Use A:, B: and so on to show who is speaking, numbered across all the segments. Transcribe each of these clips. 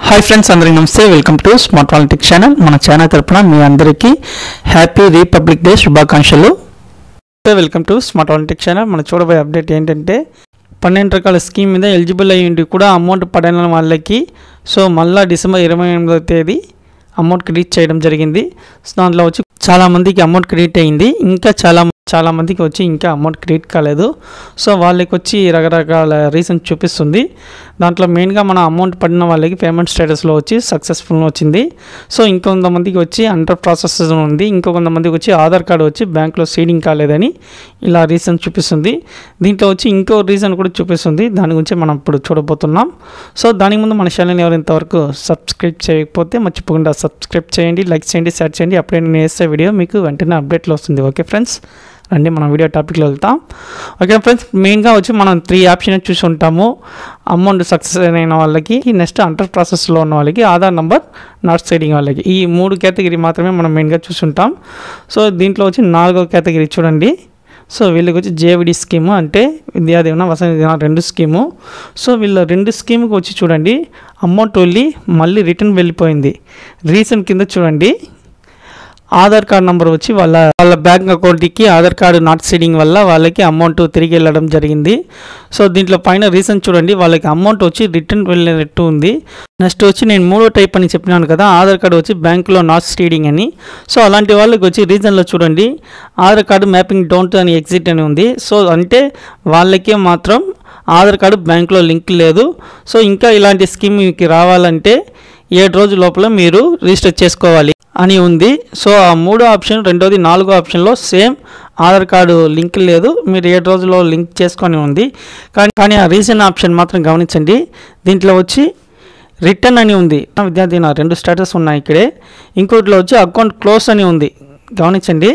A: hi friends అందరికీ నమస్తే welcome to smart politics channel మన ఛానల్ తరపున మీ అందరికీ హ్యాపీ రిపబ్లిక్ డే శుభాకాంక్షలు welcome to smart politics channel మన చూడబోయే అప్డేట్ ఏంటంటే పన్నెండు రకాల స్కీమ్ మీద ఎలిజిబుల్ అయ్యి ఉండి కూడా అమౌంట్ పడిన వాళ్ళకి సో మళ్ళా డిసెంబర్ ఇరవై ఎనిమిదవ తేదీ అమౌంట్ క్రెడిట్ చేయడం జరిగింది సో దాంట్లో వచ్చి చాలా మందికి అమౌంట్ క్రెడిట్ అయింది ఇంకా చాలా చాలా మందికి వచ్చి ఇంకా అమౌంట్ క్రెడిట్ కాలేదు సో వాళ్ళకి వచ్చి రకరకాల రీజన్ చూపిస్తుంది దాంట్లో మెయిన్గా మన అమౌంట్ పడిన వాళ్ళకి పేమెంట్ స్టేటస్లో వచ్చి సక్సెస్ఫుల్ వచ్చింది సో ఇంకొంతమందికి వచ్చి అండర్ ప్రాసెస్ ఉంది ఇంకో కొంతమందికి వచ్చి ఆధార్ కార్డు వచ్చి బ్యాంక్లో సీడింగ్ కాలేదని ఇలా రీజన్ చూపిస్తుంది దీంట్లో వచ్చి ఇంకో రీజన్ కూడా చూపిస్తుంది దాని గురించి మనం ఇప్పుడు చూడబోతున్నాం సో దానికి ముందు మన ఛానల్ ఎవరు ఇంతవరకు సబ్స్క్రైబ్ చేయకపోతే మర్చిపోకుండా సబ్స్క్రైబ్ చేయండి లైక్ చేయండి షేర్ చేయండి అప్పుడే నేను వేసే వీడియో మీకు వెంటనే అప్డేట్లో వస్తుంది ఓకే ఫ్రెండ్స్ రండి మనం వీడియో టాపిక్లో వెళ్తాం ఓకే ఫ్రెండ్స్ మెయిన్గా వచ్చి మనం త్రీ ఆప్షన్ చూసి ఉంటాము అమౌంట్ సక్సెస్ అయిన వాళ్ళకి నెక్స్ట్ అండర్ ప్రాసెస్లో ఉన్న వాళ్ళకి ఆధార్ నెంబర్ నాట్ సైడింగ్ వాళ్ళకి ఈ మూడు కేటగిరీ మాత్రమే మనం మెయిన్గా చూసుంటాం సో దీంట్లో వచ్చి నాలుగో కేటగిరీ చూడండి సో వీళ్ళకి వచ్చి జేవిడి స్కీము అంటే విద్యాదీవన వసతి దీవెన రెండు స్కీము సో వీళ్ళ రెండు స్కీముకి వచ్చి చూడండి అమౌంట్ వెళ్ళి మళ్ళీ రిటర్న్ వెళ్ళిపోయింది రీజన్ కింద చూడండి ఆధార్ కార్డ్ నెంబర్ వచ్చి వాళ్ళ వాళ్ళ బ్యాంక్ అకౌంట్కి ఆధార్ కార్డు నాట్ సీడింగ్ వల్ల వాళ్ళకి అమౌంట్ తిరిగి వెళ్ళడం జరిగింది సో దీంట్లో పైన రీజన్ చూడండి వాళ్ళకి అమౌంట్ వచ్చి రిటర్న్ వెళ్ళినట్టు ఉంది నెక్స్ట్ వచ్చి నేను మూడో టైప్ అని చెప్పినాను కదా ఆధార్ కార్డు వచ్చి బ్యాంకులో నాట్ సీడింగ్ అని సో అలాంటి వాళ్ళకి వచ్చి రీజన్లో చూడండి ఆధార్ కార్డు మ్యాపింగ్ డౌన్ అని ఎగ్జిట్ అని ఉంది సో అంటే వాళ్ళకే మాత్రం ఆధార్ కార్డు బ్యాంకులో లింక్ లేదు సో ఇంకా ఇలాంటి స్కీమ్ మీకు రావాలంటే ఏడు రోజుల లోపల మీరు రిజిస్టర్ చేసుకోవాలి అని ఉంది సో ఆ మూడో ఆప్షన్ రెండోది నాలుగో ఆప్షన్లో సేమ్ ఆధార్ కార్డు లింక్ లేదు మీరు ఏడు రోజుల్లో లింక్ చేసుకొని ఉంది కానీ కానీ ఆ రీసెంట్ ఆప్షన్ మాత్రం గమనించండి దీంట్లో వచ్చి రిటర్న్ అని ఉంది విద్యార్థి నా రెండు స్టేటస్ ఉన్నాయి ఇక్కడే ఇంకోటిలో వచ్చి అకౌంట్ క్లోజ్ అని ఉంది గమనించండి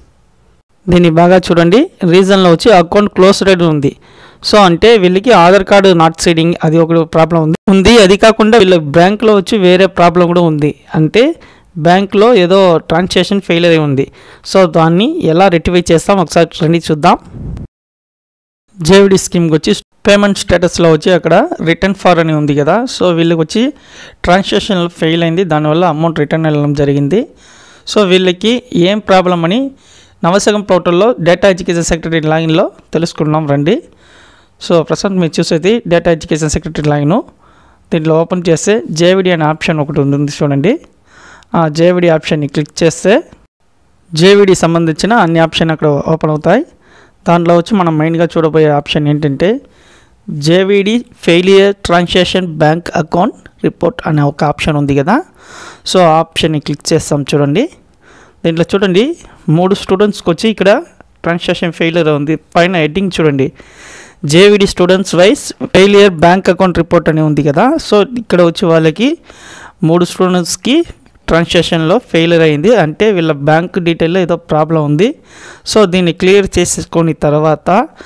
A: దీన్ని బాగా చూడండి రీజన్లో వచ్చి అకౌంట్ క్లోజ్ రేట్ ఉంది సో అంటే వీళ్ళకి ఆధార్ కార్డు నాట్ సీడింగ్ అది ఒక ప్రాబ్లం ఉంది ఉంది అది కాకుండా వీళ్ళ బ్యాంక్లో వచ్చి వేరే ప్రాబ్లం కూడా ఉంది అంటే బ్యాంక్లో ఏదో ట్రాన్సాక్షన్ ఫెయిల్ అయి ఉంది సో దాన్ని ఎలా రెక్టిఫై చేస్తాం ఒకసారి రండి చూద్దాం జేవిడి స్కీమ్కి వచ్చి పేమెంట్ స్టేటస్లో వచ్చి అక్కడ రిటర్న్ ఫార్ అని ఉంది కదా సో వీళ్ళకి వచ్చి ట్రాన్సాక్షన్ ఫెయిల్ అయింది దానివల్ల అమౌంట్ రిటర్న్ వెళ్ళడం జరిగింది సో వీళ్ళకి ఏం ప్రాబ్లం అని నవసగం పోర్టల్లో డేటా ఎడ్యుకేషన్ సెక్రటరీ లాగిన్లో తెలుసుకున్నాం రండి సో ప్రస్తుతం మీరు చూసేది డేటా ఎడ్యుకేషన్ సెక్రటరీ లాగిన్ దీంట్లో ఓపెన్ చేస్తే జేవిడి అనే ఆప్షన్ ఒకటి ఉంది చూడండి ఆ జేవిడి ఆప్షన్ని క్లిక్ చేస్తే జేవిడి సంబంధించిన అన్ని ఆప్షన్ అక్కడ ఓపెన్ అవుతాయి దాంట్లో వచ్చి మనం మెయిన్గా చూడబోయే ఆప్షన్ ఏంటంటే JVD failure transaction bank account report అనే ఒక ఆప్షన్ ఉంది కదా సో ఆ ఆప్షన్ని క్లిక్ చేస్తాం చూడండి దీంట్లో చూడండి మూడు స్టూడెంట్స్కి వచ్చి ఇక్కడ ట్రాన్సాక్షన్ ఫెయిలియర్ ఉంది పైన హెడ్డింగ్ చూడండి JVD students wise failure bank account report అని ఉంది కదా సో ఇక్కడ వచ్చి వాళ్ళకి మూడు స్టూడెంట్స్కి ట్రాన్సాక్షన్లో ఫెయిలియర్ అయింది అంటే వీళ్ళ బ్యాంక్ డీటెయిల్లో ఏదో ప్రాబ్లం ఉంది సో దీన్ని క్లియర్ చేసేసుకుని తర్వాత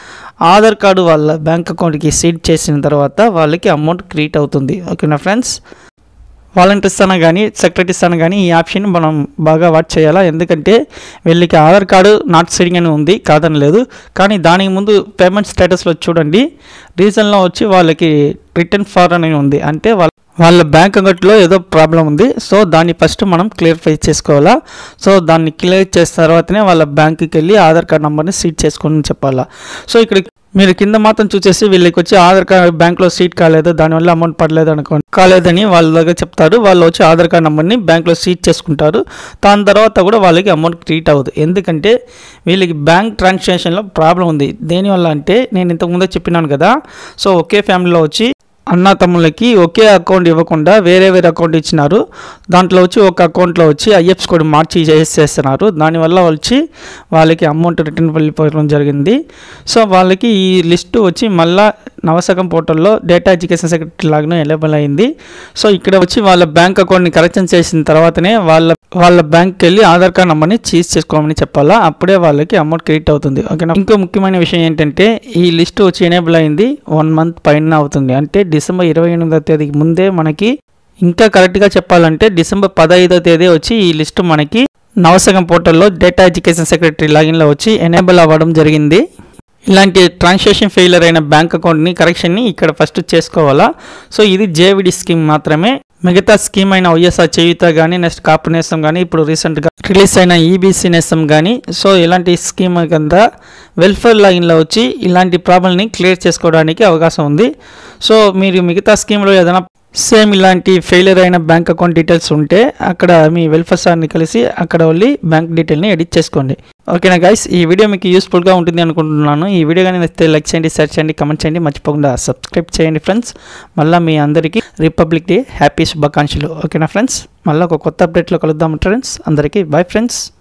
A: ఆధార్ కార్డు వాళ్ళ బ్యాంక్ అకౌంట్కి సీడ్ చేసిన తర్వాత వాళ్ళకి అమౌంట్ క్రియేట్ అవుతుంది ఓకేనా ఫ్రెండ్స్ వాలంటీర్స్ అన్న కానీ సెక్రటరీస్ అన్న కానీ ఈ ఆప్షన్ మనం బాగా వాచ్ చేయాలా ఎందుకంటే వీళ్ళకి ఆధార్ కార్డు నాట్ సీడింగ్ అని ఉంది కాదని లేదు కానీ దానికి ముందు పేమెంట్ స్టేటస్లో చూడండి రీజన్లో వచ్చి వాళ్ళకి రిటర్న్ ఫార్ అని ఉంది అంటే వాళ్ళ వాళ్ళ బ్యాంక్ అకౌంట్లో ఏదో ప్రాబ్లం ఉంది సో దాన్ని ఫస్ట్ మనం క్లియర్ఫై చేసుకోవాలా సో దాన్ని క్లియర్ చేసిన తర్వాతనే వాళ్ళ బ్యాంక్కి వెళ్ళి ఆధార్ కార్డ్ నెంబర్ని సీట్ చేసుకొని చెప్పాలా సో ఇక్కడ మీరు కింద మాత్రం చూసేసి వీళ్ళకి వచ్చి ఆధార్ కార్డ్ బ్యాంక్లో సీట్ కాలేదు దానివల్ల అమౌంట్ పడలేదు అనుకోండి కాలేదని వాళ్ళ దగ్గర చెప్తారు వాళ్ళు వచ్చి ఆధార్ కార్డ్ నెంబర్ని బ్యాంక్లో సీట్ చేసుకుంటారు దాని తర్వాత కూడా వాళ్ళకి అమౌంట్ క్రియేట్ అవ్వదు ఎందుకంటే వీళ్ళకి బ్యాంక్ ట్రాన్సాక్షన్లో ప్రాబ్లం ఉంది దేనివల్ల అంటే నేను ఇంతకుముందే చెప్పినాను కదా సో ఒకే ఫ్యామిలీలో వచ్చి అన్న తమ్ముళ్ళకి ఒకే అకౌంట్ ఇవ్వకుండా వేరే వేరే అకౌంట్ ఇచ్చినారు దాంట్లో వచ్చి ఒక అకౌంట్లో వచ్చి ఐఎఫ్స్ కోడ్ మార్చి చేసేస్తున్నారు దానివల్ల వచ్చి వాళ్ళకి అమౌంట్ రిటర్న్ వెళ్ళిపోవడం జరిగింది సో వాళ్ళకి ఈ లిస్టు వచ్చి మళ్ళా నవసకం పోర్టల్లో డేటా ఎడ్యుకేషన్ సెక్రటరీ లాగానే అవైలబుల్ అయింది సో ఇక్కడ వచ్చి వాళ్ళ బ్యాంక్ అకౌంట్ని కరెక్షన్ చేసిన తర్వాతనే వాళ్ళ వాళ్ళ బ్యాంక్కి వెళ్ళి ఆధార్ కార్డ్ నెంబర్ని చీజ్ చేసుకోమని చెప్పాలా అప్పుడే వాళ్ళకి అమౌంట్ క్రెడిట్ అవుతుంది ఓకేనా ఇంకో ముఖ్యమైన విషయం ఏంటంటే ఈ లిస్ట్ వచ్చి ఎనేబుల్ అయింది వన్ మంత్ పైన అవుతుంది అంటే డిసెంబర్ ఇరవై ఎనిమిదో తేదీకి ముందే మనకి ఇంకా కరెక్ట్గా చెప్పాలంటే డిసెంబర్ పదహైదో తేదీ వచ్చి ఈ లిస్ట్ మనకి నవసగం పోర్టల్లో డేటా ఎడ్యుకేషన్ సెక్రటరీ లాగిన్లో వచ్చి ఎనేబుల్ అవ్వడం జరిగింది ఇలాంటి ట్రాన్సాక్షన్ ఫెయిలర్ అయిన బ్యాంక్ అకౌంట్ని కరెక్షన్ని ఇక్కడ ఫస్ట్ చేసుకోవాలా సో ఇది జేవిడి స్కీమ్ మాత్రమే మిగతా స్కీమ్ అయిన వైఎస్ఆర్ చేయుత కానీ నెక్స్ట్ కాపు నేస్తం కానీ ఇప్పుడు రీసెంట్గా రిలీజ్ అయిన ఈబీసీ నేస్తం కానీ సో ఇలాంటి స్కీమ్ కింద వెల్ఫేర్ లైన్లో వచ్చి ఇలాంటి ప్రాబ్లమ్ని క్లియర్ చేసుకోవడానికి అవకాశం ఉంది సో మీరు మిగతా స్కీమ్లో ఏదైనా సేమ్ ఇలాంటి ఫెయిలియర్ అయిన బ్యాంక్ అకౌంట్ డీటెయిల్స్ ఉంటే అక్కడ మీ వెల్ఫేర్ సార్ని కలిసి అక్కడ వెళ్ళి బ్యాంక్ డీటెయిల్ని ఎడిట్ చేసుకోండి ఓకేనా గైస్ ఈ వీడియో మీకు యూస్ఫుల్గా ఉంటుంది అనుకుంటున్నాను ఈ వీడియో కానీ నచ్చితే లైక్ చేయండి షేర్ చేయండి కమెంట్ చేయండి మర్చిపోకుండా సబ్స్క్రైబ్ చేయండి ఫ్రెండ్స్ మళ్ళీ మీ అందరికీ రిపబ్లిక్ డే హ్యాపీ శుభాకాంక్షలు ఓకేనా ఫ్రెండ్స్ మళ్ళీ ఒక కొత్త అప్డేట్లో కలుద్దాం ఫ్రెండ్స్ అందరికీ బాయ్ ఫ్రెండ్స్